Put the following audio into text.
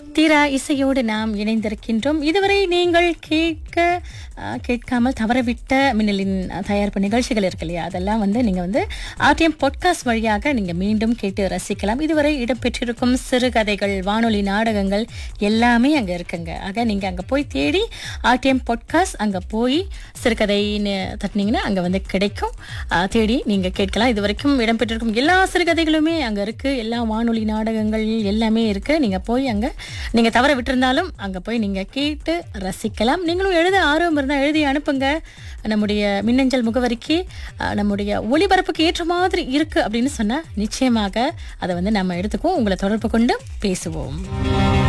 தீரா இசையோடு நாம் இணைந்திருக்கின்றோம் இதுவரை நீங்கள் கேட்க ஆ, கேட்காமல் தவறவிட்ட மின்னலின் தயாரிப்பு நிகழ்ச்சிகள் இருக்கு இல்லையா அதெல்லாம் வந்து நீங்கள் வந்து ஆர்டிஎம் பாட்காஸ்ட் வழியாக நீங்கள் மீண்டும் கேட்டு ரசிக்கலாம் இதுவரை இடம்பெற்றிருக்கும் சிறுகதைகள் வானொலி நாடகங்கள் எல்லாமே அங்கே இருக்குங்க ஆக நீங்கள் அங்கே போய் தேடி ஆர்டிஎம் பாட்காஸ்ட் அங்கே போய் சிறுகதைன்னு தட்டினீங்கன்னா அங்கே வந்து கிடைக்கும் ஆ, தேடி நீங்கள் கேட்கலாம் இது வரைக்கும் இடம்பெற்றிருக்கும் எல்லா சிறுகதைகளுமே அங்கே இருக்குது எல்லா வானொலி நாடகங்கள் எல்லாமே இருக்குது நீங்கள் போய் அங்கே நீங்கள் தவற விட்டிருந்தாலும் அங்கே போய் நீங்கள் கேட்டு ரசிக்கலாம் நீங்களும் எழுத ஆர்வம் இருந்தால் எழுதி அனுப்புங்க நம்முடைய மின்னஞ்சல் முகவரிக்கு அஹ், நம்முடைய ஒளிபரப்புக்கு ஏற்ற மாதிரி இருக்குது அப்படின்னு சொன்னால் நிச்சயமாக அதை வந்து நம்ம எடுத்துக்குவோம் உங்களை தொடர்பு கொண்டு பேசுவோம்